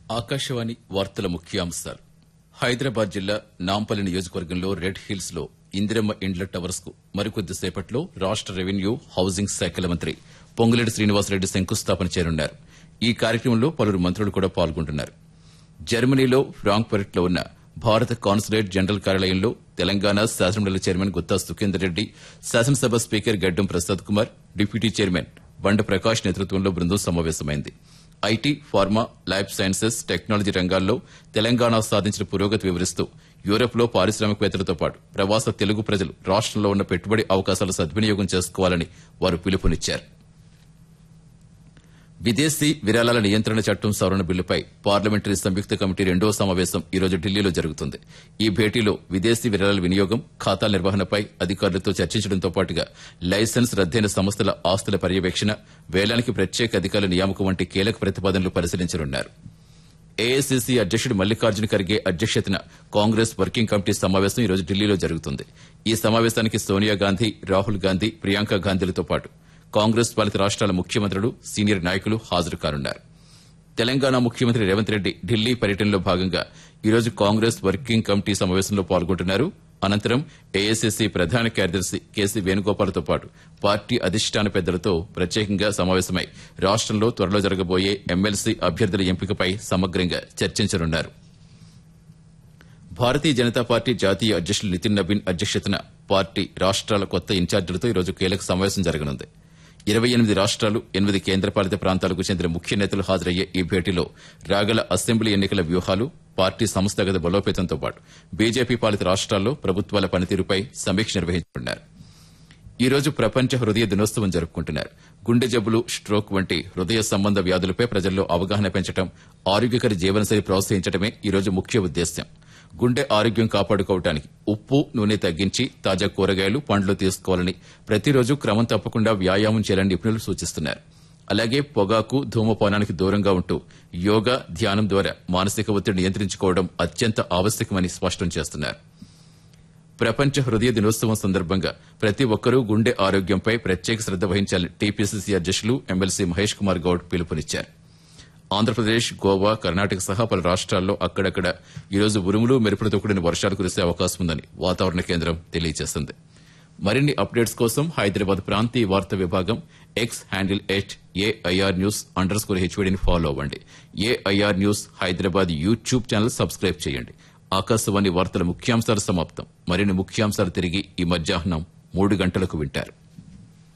ఆకాశవాణి వార్తల ముఖ్యాంశాలు హైదరాబాద్ జిల్లా నాంపల్లి నియోజకవర్గంలో రెడ్ హిల్స్ లో ఇందిరమ్మ ఇండ్ల టవర్స్ కు మరికొద్ది సేపట్లో రాష్ట రెవెన్యూ హౌసింగ్ శాఖల మంత్రి పొంగులేటి శ్రీనివాసరెడ్డి శంకుస్థాపన చేయనున్నారు ఈ కార్యక్రమంలో పలువురు మంత్రులు కూడా పాల్గొంటున్నారు జర్మనీలో ఫ్రాంక్ఫర్ట్ లో ఉన్న భారత కాన్సులేట్ జనరల్ కార్యాలయంలో తెలంగాణ శాసనమండలి చైర్మన్ గుత్తా సుఖేందర్ రెడ్డి శాసనసభ స్పీకర్ గడ్డం ప్రసాద్ కుమార్ డిప్యూటీ చైర్మన్ బండ ప్రకాష్ నేతృత్వంలో బృందం సమావేశమైంది IT pharma life sciences technology రంగాల్లో తెలంగాణ సాధించిన పురోగతి వివరిస్తూ యూరప్లో పారిశ్రామికవేత్తలతో పాటు ప్రవాస తెలుగు ప్రజలు రాష్టంలో ఉన్న పెట్టుబడి అవకాశాలు సద్వినియోగం చేసుకోవాలని వారు పిలుపునిచ్చారు విదేశీ విరాళాల నియంత్రణ చట్టం సవరణ బిల్లుపై పార్లమెంటరీ సంయుక్త కమిటీ రెండో సమావేశం ఈ రోజు ఢిల్లీలో జరుగుతుంది ఈ భేటీలో విదేశీ విరాళాల వినియోగం ఖాతాల నిర్వహణపై అధికారులతో చర్చించడంతో పాటుగా లైసెన్స్ రద్దయిన సంస్థల ఆస్తుల పర్యవేక్షణ వేలానికి ప్రత్యేక అధికారుల నియామకం వంటి కీలక ప్రతిపాదనలు పరిశీలించనున్నారు ఏఐసీసీ అధ్యక్షుడు మల్లికార్జున ఖర్గే అధ్యక్షతన కాంగ్రెస్ వర్కింగ్ కమిటీ సమావేశం ఈ రోజు ఢిల్లీలో జరుగుతుంది ఈ సమావేశానికి సోనియా గాంధీ రాహుల్ గాంధీ ప్రియాంక గాంధీలతో పాటు కాంగ్రెస్ పాలిత రాష్ట్రాల ముఖ్యమంత్రులు సీనియర్ నాయకులు హాజరు కానున్నారు తెలంగాణ ముఖ్యమంత్రి రేవంత్ రెడ్డి ఢిల్లీ పర్యటనలో భాగంగా ఈరోజు కాంగ్రెస్ వర్కింగ్ కమిటీ సమావేశంలో పాల్గొంటున్నారు అనంతరం ఏఐసీసీ ప్రధాన కార్యదర్శి కేసీ వేణుగోపాల్తో పాటు పార్టీ అధిష్టాన పెద్దలతో ప్రత్యేకంగా సమావేశమై రాష్టంలో త్వరలో జరగబోయే ఎమ్మెల్సీ అభ్యర్థుల ఎంపికపై సమగ్రంగా చర్చించనున్నారు భారతీయ జనతా పార్టీ జాతీయ అధ్యక్షులు నితిన్ నబీన్ అధ్యక్షతన పార్టీ రాష్ట్రాల కొత్త ఇన్ఛార్జీలతో ఈరోజు కీలక సమావేశం జరగనుంది ఇరవై ఎనిమిది రాష్ట్రాలు ఎనిమిది కేంద్రపాలిత ప్రాంతాలకు చెందిన ముఖ్య నేతలు హాజరయ్యే ఈ భేటీలో రాగల అసెంబ్లీ ఎన్నికల వ్యూహాలు పార్టీ సంస్థాగత బలోపేతంతో పాటు బీజేపీ పాలిత రాష్ట్రాల్లో ప్రభుత్వాల పనితీరుపై సమీక్ష నిర్వహించనున్నారు ఈ రోజు ప్రపంచ హృదయ దినోత్సవం జరుపుకుంటున్నారు గుండె జబ్బులు స్ట్రోక్ వంటి హృదయ సంబంధ వ్యాధులపై ప్రజల్లో అవగాహన పెంచడం ఆరోగ్యకర జీవనశైలి ప్రోత్సహించడమే ఈ రోజు ముఖ్య ఉద్దేశ్యం గుండె ఆరోగ్యం కాపాడుకోవడానికి ఉప్పు నూనె తగ్గించి తాజా కూరగాయలు పండ్లు తీసుకోవాలని ప్రతిరోజు క్రమం తప్పకుండా వ్యాయామం చేయాలని నిపుణులు సూచిస్తున్నారు అలాగే పొగాకు ధూమపానానికి దూరంగా ఉంటూ యోగా ధ్యానం ద్వారా మానసిక ఒత్తిడి నియంత్రించుకోవడం అత్యంత ఆవశ్యకమని స్పష్టం చేస్తున్నారు ప్రపంచ హృదయ దినోత్సవం సందర్భంగా ప్రతి ఒక్కరూ గుండె ఆరోగ్యంపై ప్రత్యేక శ్రద్ద వహించాలని టీపీసీసీ అధ్యక్షులు ఎమ్మెల్సీ మహేష్ కుమార్ గౌడ్ పిలుపునిచ్చారు ఆంధ్రప్రదేశ్ గోవా కర్ణాటక సహా పలు రాష్ట్రాల్లో అక్కడక్కడ ఈరోజు ఉరుములు మెరుపులతో కూడిన వర్షాలు కురిసే అవకాశం ఉందని వాతావరణ కేంద్రం తెలియజేసింది మరిన్ని అప్డేట్స్ కోసం హైదరాబాద్ ప్రాంతీయ వార్తా విభాగం X handle at AIR news underscore హెచ్వీడీని ఫాలో అవ్వండి AIR news Hyderabad YouTube channel subscribe చేయండి ఆకాశవాణి వార్తల ముఖ్యాంశాలు సమాప్తం మరిన్ని ముఖ్యాంశాలు తిరిగి ఈ మధ్యాహ్నం మూడు గంటలకు వింటారు